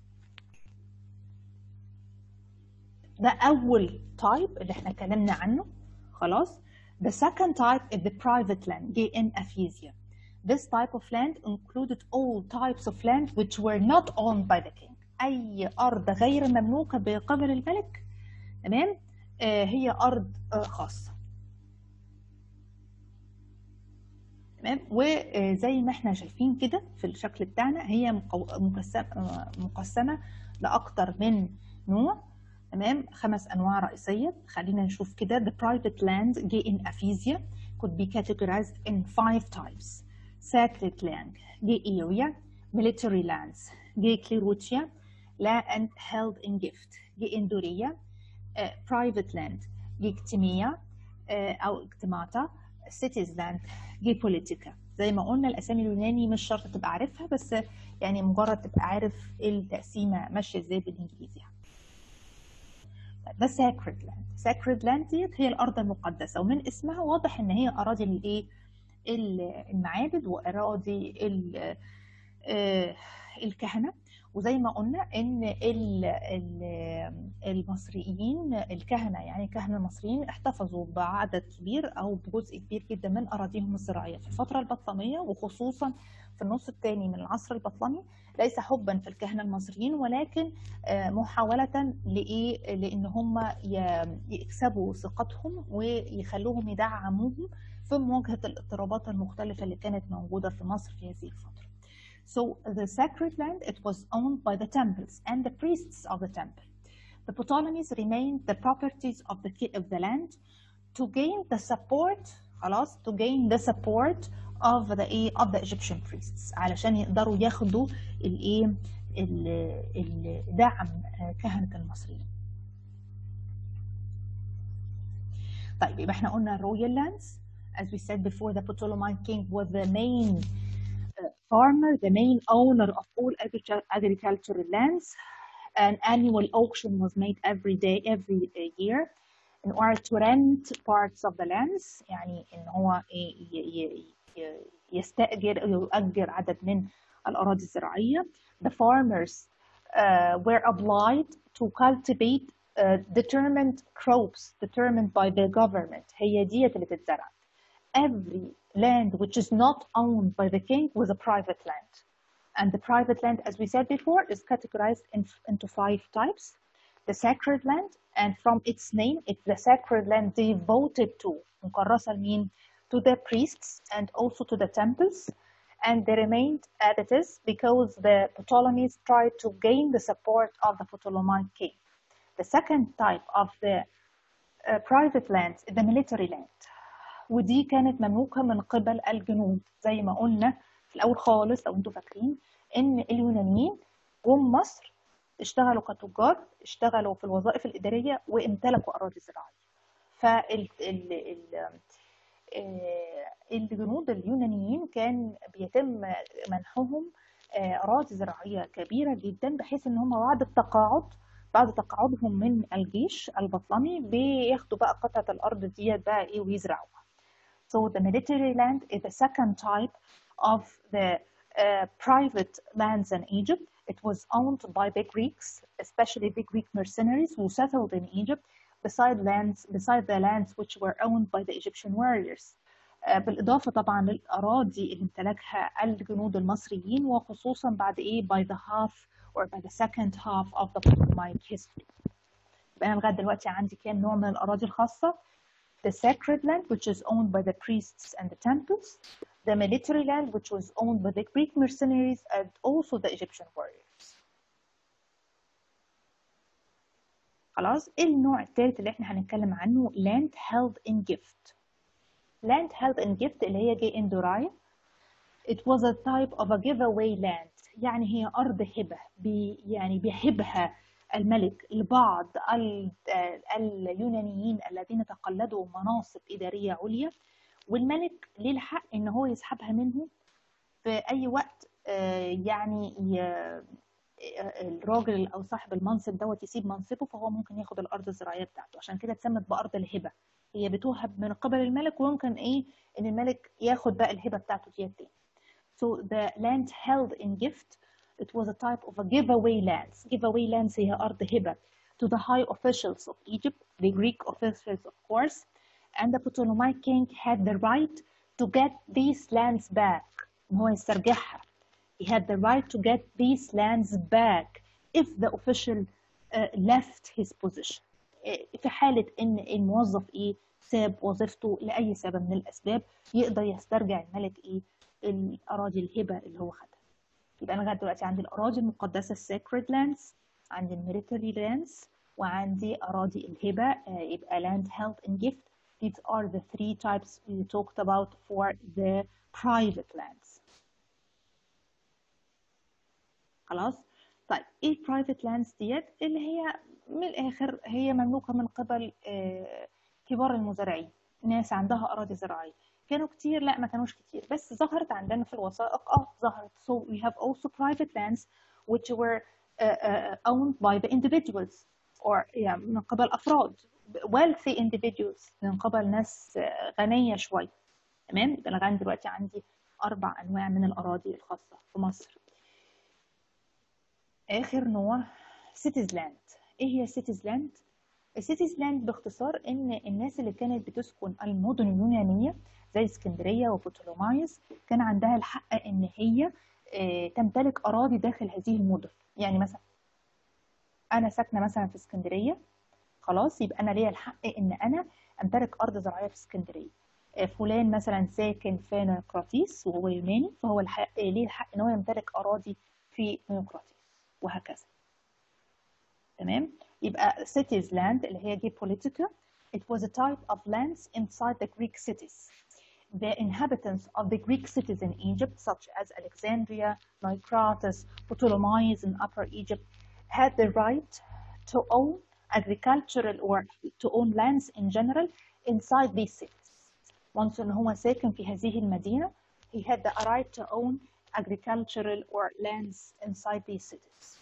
ده اول تايب اللي احنا اتكلمنا عنه خلاص the second type is the private land جه in aphysia this type of land included all types of land which were not owned by the king اي ارض غير مملوكه بقبل الملك تمام آه هي ارض آه خاصه تمام وزي ما احنا شايفين كده في الشكل بتاعنا هي مقو- مقسمه مقسمه لاكتر من نوع تمام خمس انواع رئيسيه خلينا نشوف كده the private land جه in aphysia could be categorized in five types sacred land جه area military lands جه clerutia land held in gift جه indorия uh, private land جه اجتميع uh, او اجتماعتا cities land جه بوليتيكا زي ما قلنا الاسامي اليوناني مش شرط تبقى عارفها بس يعني مجرد تبقى عارف التقسيمه ماشيه ازاي بالانجليزي ده sacred land sacred land ديت هي الارض المقدسه ومن اسمها واضح ان هي اراضي الايه المعابد واراضي ال- آه، الكهنه وزي ما قلنا ان ال- ال- المصريين الكهنه يعني الكهنه المصريين احتفظوا بعدد كبير او بجزء كبير جدا من اراضيهم الزراعيه في الفتره البطلميه وخصوصا في النص الثاني من العصر البطلمي ليس حبا في الكهنه المصريين ولكن آه، محاوله لايه لان هم ي- يكسبوا ثقتهم ويخلوهم يدعموهم في مواجهه الاضطرابات المختلفه اللي كانت موجوده في مصر في هذه الفتره. So the sacred land it was owned by the temples and the priests of the temple. The Ptolemies remained the properties of the ki- of the land to gain the support خلاص to gain the support of the ايه of the Egyptian priests علشان يقدروا ياخدوا الايه ال- الدعم آه، كهنة المصريين. طيب يبقى احنا قلنا الرويال lands as we said before the Ptolemaic king was the main uh, farmer the main owner of all agric- agricultural lands an annual auction was made every day every uh, year in order to rent parts of the lands يعني ان هو ي- ي- ي- يستأجر أو يؤجر عدد من الأراضي الزراعية the farmers uh, were obliged to cultivate uh, determined crops determined by the government هي ديت اللي تتزرع every land which is not owned by the king was a private land and the private land as we said before is categorized in, into five types the sacred land and from its name it's the sacred land devoted to مكرسة لمين to the priests and also to the temples and they remained as it is because the Ptolemies tried to gain the support of the Ptolemaic king. The second type of the uh, private land is the military land ودي كانت مملوكة من قبل الجنود زي ما قلنا في الأول خالص لو انتوا فاكرين إن اليونانيين جم مصر اشتغلوا كتجار اشتغلوا في الوظائف الإدارية وامتلكوا أراضي زراعية فال ال ال آه، الجنود اليونانيين كان بيتم منحهم آه، أراضي زراعية كبيرة جدا بحيث إن هم بعد التقاعد بعد تقاعدهم من الجيش البطلمي بياخدوا بقى قطعة الأرض ديت بقى إيه ويزرعوها. So the military land is the second type of the uh, private lands in Egypt. It was owned by the Greeks, especially the Greek mercenaries who settled in Egypt beside lands beside the lands which were owned by the Egyptian warriors. آه، بالإضافة طبعا للأراضي اللي امتلكها الجنود المصريين وخصوصا بعد إيه by the half or by the second half of the Ptolemaic history. يبقى أنا لغاية دلوقتي عندي كام نوع من الأراضي الخاصة؟ the sacred land, which is owned by the priests and the temples, the military land, which was owned by the Greek mercenaries and also the Egyptian warriors. خلاص النوع الثالث اللي احنا هنتكلم عنه land held in gift. land held in gift اللي هي جاي in Durai. It was a type of a giveaway land يعني هي أرض هبة بي يعني بيهبها الملك لبعض ال- آه، اليونانيين الذين تقلدوا مناصب إدارية عليا والملك ليه الحق إن هو يسحبها منه في أي وقت آه، يعني ي- آه، الراجل أو صاحب المنصب دوت يسيب منصبه فهو ممكن ياخد الأرض الزراعية بتاعته عشان كده اتسمت بأرض الهبة هي بتوهب من قبل الملك ويمكن إيه إن الملك ياخد بقى الهبة بتاعته ديت تاني. So the land held in gift it was a type of a giveaway lands. Giveaway lands هي أرض هبة to the high officials of Egypt, the Greek officials of course, and the Ptolemaic king had the right to get these lands back. إن هو يسترجعها. He had the right to get these lands back if the official uh, left his position. إيه، في حالة إن الموظف إيه ساب وظيفته لاي سبب من الاسباب يقدر يسترجع الملك ايه الاراضي الهبه اللي هو خدها يبقى انا لغايه دلوقتي عندي الاراضي المقدسه sacred lands عندي الميليتري lands وعندي اراضي الهبه يبقى land held in gift these are the three types we talked about for the private lands خلاص طيب ايه private lands ديت اللي هي من الاخر هي مملوكه من قبل كبار المزارعين ناس عندها اراضي زراعيه كانوا كتير لا ما كانوش كتير بس ظهرت عندنا في الوثائق اه ظهرت so we have also private lands which were uh, uh, owned by the individuals or يعني من قبل افراد wealthy individuals من قبل ناس غنيه شويه تمام يبقى انا لغايه دلوقتي عندي اربع انواع من الاراضي الخاصه في مصر اخر نوع cities land ايه هي cities land السيتيز لاند باختصار ان الناس اللي كانت بتسكن المدن اليونانيه زي اسكندريه وبطولومايس كان عندها الحق ان هي تمتلك اراضي داخل هذه المدن يعني مثلا انا ساكنه مثلا في اسكندريه خلاص يبقى انا ليا الحق ان انا امتلك ارض زراعيه في اسكندريه فلان مثلا ساكن في نيقراطيس وهو يوناني فهو الحق ليه الحق ان هو يمتلك اراضي في نيقراطيس وهكذا تمام يبقى cities land اللي هي geopolitica it was a type of lands inside the Greek cities the inhabitants of the Greek cities in Egypt such as Alexandria, Nikratis, Ptolemais in Upper Egypt had the right to own agricultural or to own lands in general inside these cities once ان هو ساكن في هذه المدينة he had the right to own agricultural or lands inside these cities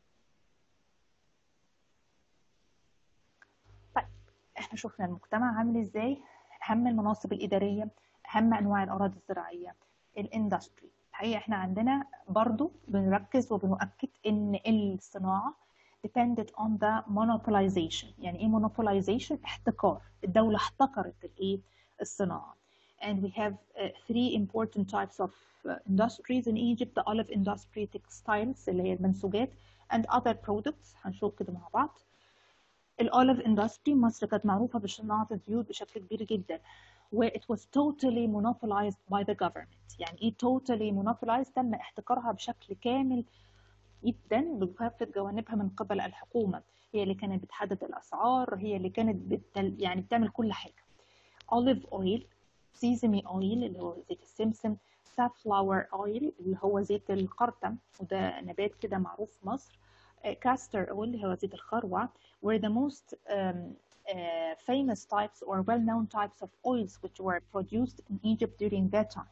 احنا شفنا المجتمع عامل ازاي اهم المناصب الاداريه اهم انواع الاراضي الزراعيه الاندستري الحقيقه احنا عندنا برضو بنركز وبنؤكد ان الصناعه depended on the monopolization يعني ايه monopolization احتكار الدوله احتكرت الايه الصناعه and we have uh, three important types of uh, industries in Egypt the olive industry textiles اللي هي المنسوجات and other products هنشوف كده مع بعض الاوليف اندستري مصر كانت معروفة بصناعة الزيوت بشكل كبير جدا و it was totally monopolized by the government يعني ايه totally monopolized تم احتكارها بشكل كامل جدا بكافة جوانبها من قبل الحكومة هي اللي كانت بتحدد الأسعار هي اللي كانت بتل... يعني بتعمل كل حاجة olive oil sesame oil اللي هو زيت السمسم safflower oil اللي هو زيت القرطم وده نبات كده معروف في مصر castor oil اللي هو زيت الخروع were the most um, uh, famous types or well-known types of oils which were produced in Egypt during that time.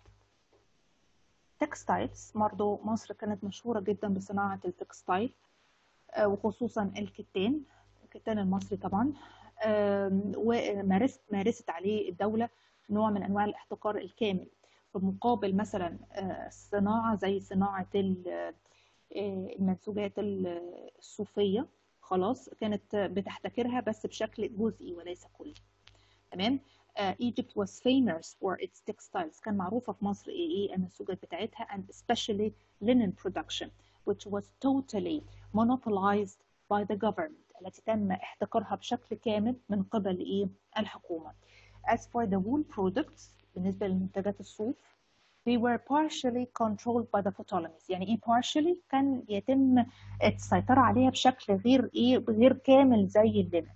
textiles برضو مصر كانت مشهورة جدا بصناعة التكستايل وخصوصا الكتان الكتان المصري طبعا ومارست مارست عليه الدولة نوع من أنواع الاحتكار الكامل في مقابل مثلا صناعة زي صناعة المنسوجات الصوفية خلاص كانت بتحتكرها بس بشكل جزئي وليس كلي تمام uh, Egypt was famous for its textiles كان معروفة في مصر ايه ايه المنسوجات بتاعتها and especially linen production which was totally monopolized by the government التي تم احتكارها بشكل كامل من قبل ايه الحكومة as for the wool products بالنسبة لمنتجات الصوف they were partially controlled by the Ptolemies يعني ايه partially كان يتم السيطرة عليها بشكل غير ايه غير كامل زي اللبن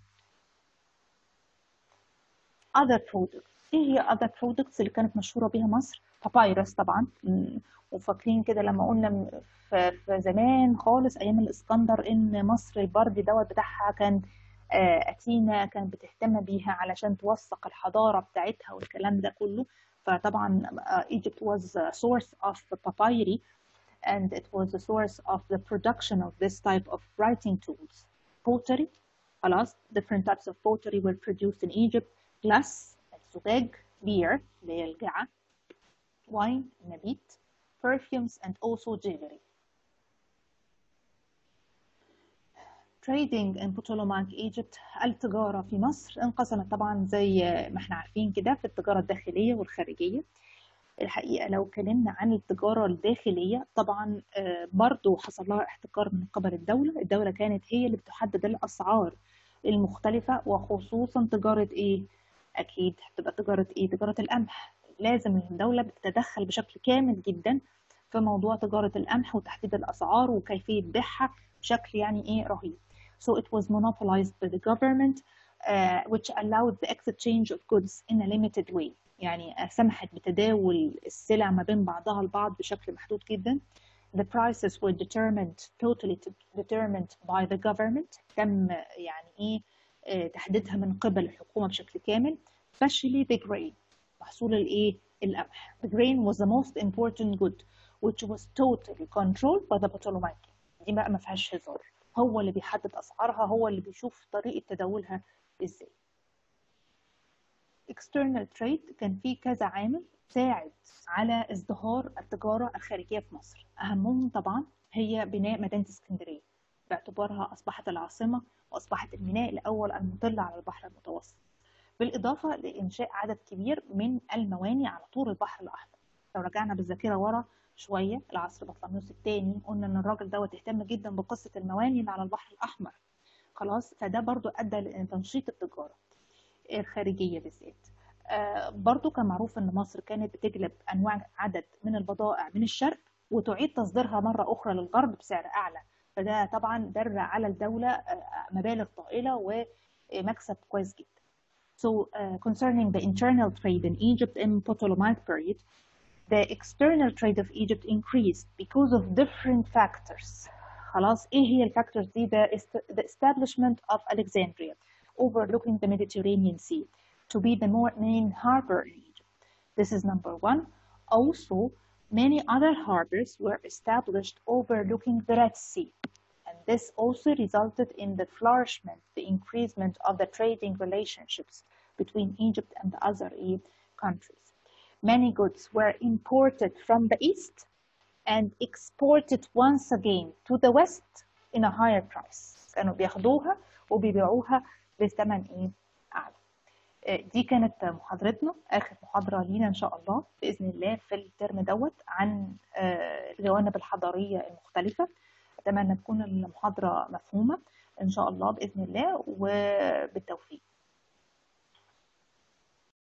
other products ايه هي other products اللي كانت مشهورة بيها مصر بابايروس طبعا وفاكرين كده لما قلنا في, في زمان خالص ايام الاسكندر ان مصر البرد دوت بتاعها كان أثينا كانت بتهتم بيها علشان توثق الحضارة بتاعتها والكلام ده كله فطبعا Egypt was a source of papyri and it was a source of the production of this type of writing tools. Pottery, خلاص different types of pottery were produced in Egypt. Glass, الزجاج, beer, اللي هي الجعة, wine, النبيت, perfumes and also jewelry. trading in Ptolemaic Egypt التجارة في مصر انقسمت طبعا زي ما احنا عارفين كده في التجارة الداخلية والخارجية الحقيقة لو اتكلمنا عن التجارة الداخلية طبعا برضو حصل لها احتكار من قبل الدولة الدولة كانت هي اللي بتحدد الأسعار المختلفة وخصوصا تجارة ايه اكيد هتبقى تجاره ايه تجاره القمح لازم الدوله بتتدخل بشكل كامل جدا في موضوع تجاره القمح وتحديد الاسعار وكيفيه بيعها بشكل يعني ايه رهيب so it was monopolized by the government uh, which allowed the exchange of goods in a limited way يعني سمحت بتداول السلع ما بين بعضها البعض بشكل محدود جدا the prices were determined totally determined by the government تم يعني ايه تحديدها من قبل الحكومة بشكل كامل especially the grain محصول الايه القمح the grain was the most important good which was totally controlled by the Ptolemy دي بقى ما فيهاش هزار هو اللي بيحدد اسعارها هو اللي بيشوف طريقة تداولها ازاي external trade كان في كذا عامل ساعد على ازدهار التجارة الخارجية في مصر أهمهم طبعا هي بناء مدينة اسكندرية باعتبارها أصبحت العاصمة وأصبحت الميناء الأول المطل على البحر المتوسط بالإضافة لإنشاء عدد كبير من المواني على طول البحر الأحمر لو رجعنا بالذاكرة ورا شوية لعصر بطليموس الثاني قلنا إن الراجل دوت اهتم جدا بقصة المواني اللي على البحر الأحمر خلاص فده برضو أدى لتنشيط التجارة الخارجية بالذات آه برضو كان معروف ان مصر كانت بتجلب انواع عدد من البضائع من الشرق وتعيد تصديرها مرة اخرى للغرب بسعر اعلى فده طبعا در على الدولة آه مبالغ طائلة ومكسب كويس جدا So uh, concerning the internal trade in Egypt in Ptolemaic period, the external trade of Egypt increased because of different factors. خلاص ايه هي الفاكتورز دي؟ The, the establishment of Alexandria overlooking the Mediterranean Sea to be the main harbor in Egypt. This is number one. Also, many other harbors were established overlooking the Red Sea. And this also resulted in the flourishment, the increasement of the trading relationships between Egypt and the other countries. Many goods were imported from the east and exported once again to the west in a higher price. كانوا بياخدوها وبيبيعوها بثمن ايه اعلى دي كانت محاضرتنا اخر محاضره لينا ان شاء الله باذن الله في الترم دوت عن الجوانب الحضاريه المختلفه اتمنى تكون المحاضره مفهومه ان شاء الله باذن الله وبالتوفيق